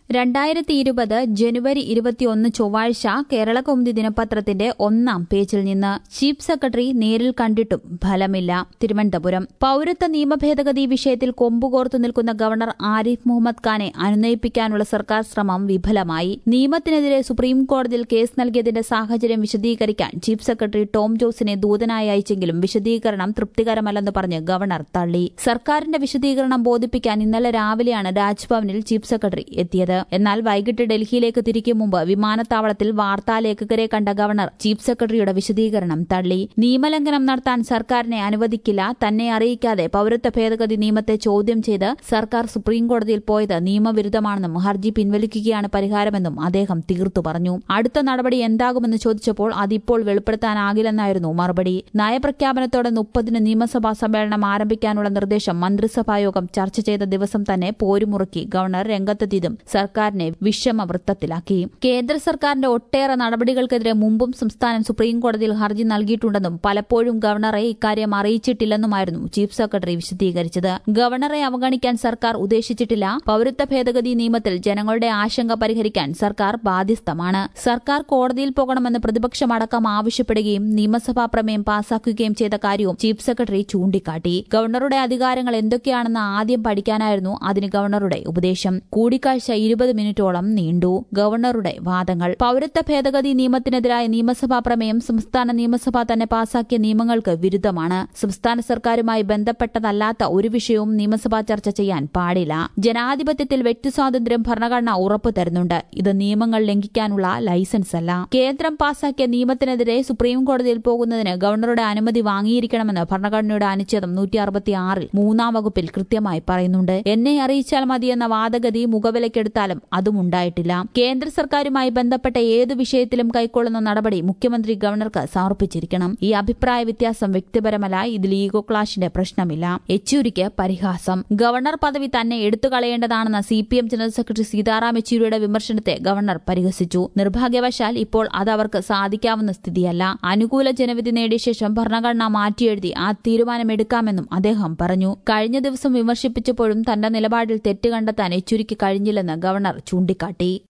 രണ്ടായിരത്തി ഇരുപത് ജനുവരി ഇരുപത്തിയൊന്ന് ചൊവ്വാഴ്ച കേരള കൗമുദി ദിനപത്രത്തിന്റെ ഒന്നാം പേജിൽ നിന്ന് ചീഫ് സെക്രട്ടറി നേരിൽ കണ്ടിട്ടും ഫലമില്ല തിരുവനന്തപുരം പൌരത്വ നിയമ ഭേദഗതി വിഷയത്തിൽ കൊമ്പുകോർത്തു നിൽക്കുന്ന ഗവർണർ ആരിഫ് മുഹമ്മദ് ഖാനെ അനുനയിപ്പിക്കാനുള്ള സർക്കാർ ശ്രമം വിഫലമായി നിയമത്തിനെതിരെ സുപ്രീം കോടതിയിൽ കേസ് നൽകിയതിന്റെ സാഹചര്യം വിശദീകരിക്കാൻ ചീഫ് സെക്രട്ടറി ടോം ജോസിനെ ദൂതനായി അയച്ചെങ്കിലും വിശദീകരണം തൃപ്തികരമല്ലെന്ന് പറഞ്ഞ് ഗവർണർ തള്ളി സർക്കാരിന്റെ വിശദീകരണം ബോധിപ്പിക്കാൻ ഇന്നലെ രാവിലെയാണ് രാജ്ഭവനിൽ ചീഫ് സെക്രട്ടറി എത്തിയത് എന്നാൽ വൈകിട്ട് ഡൽഹിയിലേക്ക് തിരിക്കും മുമ്പ് വിമാനത്താവളത്തിൽ വാർത്താലേഖകരെ കണ്ട ഗവർണർ ചീഫ് സെക്രട്ടറിയുടെ വിശദീകരണം തള്ളി നിയമലംഘനം നടത്താൻ സർക്കാരിനെ അനുവദിക്കില്ല തന്നെ അറിയിക്കാതെ പൌരത്വ ഭേദഗതി നിയമത്തെ ചോദ്യം ചെയ്ത് സർക്കാർ സുപ്രീംകോടതിയിൽ പോയത് നിയമവിരുദ്ധമാണെന്നും ഹർജി പിൻവലിക്കുകയാണ് പരിഹാരമെന്നും അദ്ദേഹം തീർത്തു പറഞ്ഞു അടുത്ത നടപടി എന്താകുമെന്ന് ചോദിച്ചപ്പോൾ അതിപ്പോൾ വെളിപ്പെടുത്താനാകില്ലെന്നായിരുന്നു മറുപടി നയപ്രഖ്യാപനത്തോടെ മുപ്പതിന് നിയമസഭാ സമ്മേളനം ആരംഭിക്കാനുള്ള നിർദ്ദേശം മന്ത്രിസഭായോഗം ചർച്ച ചെയ്ത ദിവസം തന്നെ പോരുമുറുക്കി ഗവർണർ രംഗത്തെത്തിയതും സർക്കാരിനെ വിഷമവൃത്തത്തിലാക്കി കേന്ദ്ര സർക്കാരിന്റെ ഒട്ടേറെ നടപടികൾക്കെതിരെ മുമ്പും സംസ്ഥാനം സുപ്രീംകോടതിയിൽ ഹർജി നൽകിയിട്ടുണ്ടെന്നും പലപ്പോഴും ഗവർണറെ ഇക്കാര്യം അറിയിച്ചിട്ടില്ലെന്നുമായിരുന്നു ചീഫ് സെക്രട്ടറി വിശദീകരിച്ചത് ഗവർണറെ അവഗണിക്കാൻ സർക്കാർ ഉദ്ദേശിച്ചിട്ടില്ല പൌരത്വ ഭേദഗതി നിയമത്തിൽ ജനങ്ങളുടെ ആശങ്ക പരിഹരിക്കാൻ സർക്കാർ ബാധ്യസ്ഥമാണ് സർക്കാർ കോടതിയിൽ പോകണമെന്ന് പ്രതിപക്ഷമടക്കം ആവശ്യപ്പെടുകയും നിയമസഭാ പ്രമേയം പാസാക്കുകയും ചെയ്ത കാര്യവും ചീഫ് സെക്രട്ടറി ചൂണ്ടിക്കാട്ടി ഗവർണറുടെ അധികാരങ്ങൾ എന്തൊക്കെയാണെന്ന് ആദ്യം പഠിക്കാനായിരുന്നു അതിന് ഗവർണറുടെ ഉപദേശം കൂടിക്കാഴ്ച ഇരുപത് മിനിറ്റോളം നീണ്ടു ഗവർണറുടെ വാദങ്ങൾ പൌരത്വ ഭേദഗതി നിയമത്തിനെതിരായ നിയമസഭാ പ്രമേയം സംസ്ഥാന നിയമസഭ തന്നെ പാസാക്കിയ നിയമങ്ങൾക്ക് വിരുദ്ധമാണ് സംസ്ഥാന സർക്കാരുമായി ബന്ധപ്പെട്ടതല്ലാത്ത ഒരു വിഷയവും നിയമസഭാ ചർച്ച ചെയ്യാൻ പാടില്ല ജനാധിപത്യത്തിൽ വ്യക്തിസ്വാതന്ത്ര്യം ഭരണഘടന ഉറപ്പു തരുന്നുണ്ട് ഇത് നിയമങ്ങൾ ലംഘിക്കാനുള്ള ലൈസൻസ് അല്ല കേന്ദ്രം പാസാക്കിയ നിയമത്തിനെതിരെ സുപ്രീം കോടതിയിൽ പോകുന്നതിന് ഗവർണറുടെ അനുമതി വാങ്ങിയിരിക്കണമെന്ന് ഭരണഘടനയുടെ അനുച്ഛേദം നൂറ്റി അറുപത്തിയാറിൽ മൂന്നാം വകുപ്പിൽ കൃത്യമായി പറയുന്നുണ്ട് എന്നെ അറിയിച്ചാൽ മതിയെന്ന വാദഗതി മുഖവിലക്കെടുത്താലും അതും ഉണ്ടായിട്ടില്ല കേന്ദ്ര സർക്കാരുമായി ബന്ധപ്പെട്ട ഏതു വിഷയത്തിലും കൈക്കൊള്ളുന്ന നടപടി മുഖ്യമന്ത്രി ഗവർണർക്ക് സമർപ്പിച്ചിരിക്കണം ഈ അഭിപ്രായ വ്യത്യാസം വ്യക്തിപരമല്ല ഇതിൽ ഈഗോ ക്ലാഷിന്റെ പ്രശ്നമില്ല യെച്ചൂരിക്ക് പരിഹാസം ഗവർണർ പദവി തന്നെ എടുത്തുകളയേണ്ടതാണെന്ന C P M general secretary Sitaram യെച്ചൂരിയുടെ വിമർശനത്തെ ഗവർണർ പരിഹസിച്ചു നിർഭാഗ്യവശാൽ ഇപ്പോൾ അത് അവർക്ക് സാധിക്കാവുന്ന സ്ഥിതിയല്ല അനുകൂല ജനവിധി നേടിയ ശേഷം ഭരണഘടന മാറ്റിയെഴുതി ആ തീരുമാനമെടുക്കാമെന്നും അദ്ദേഹം പറഞ്ഞു കഴിഞ്ഞ ദിവസം വിമർശിപ്പിച്ചപ്പോഴും തന്റെ നിലപാടിൽ തെറ്റ് കണ്ടെത്താൻ യെച്ചൂരിക്ക് കഴിഞ്ഞില്ലെന്ന് ഗവർണർ ചൂണ്ടിക്കാട്ടി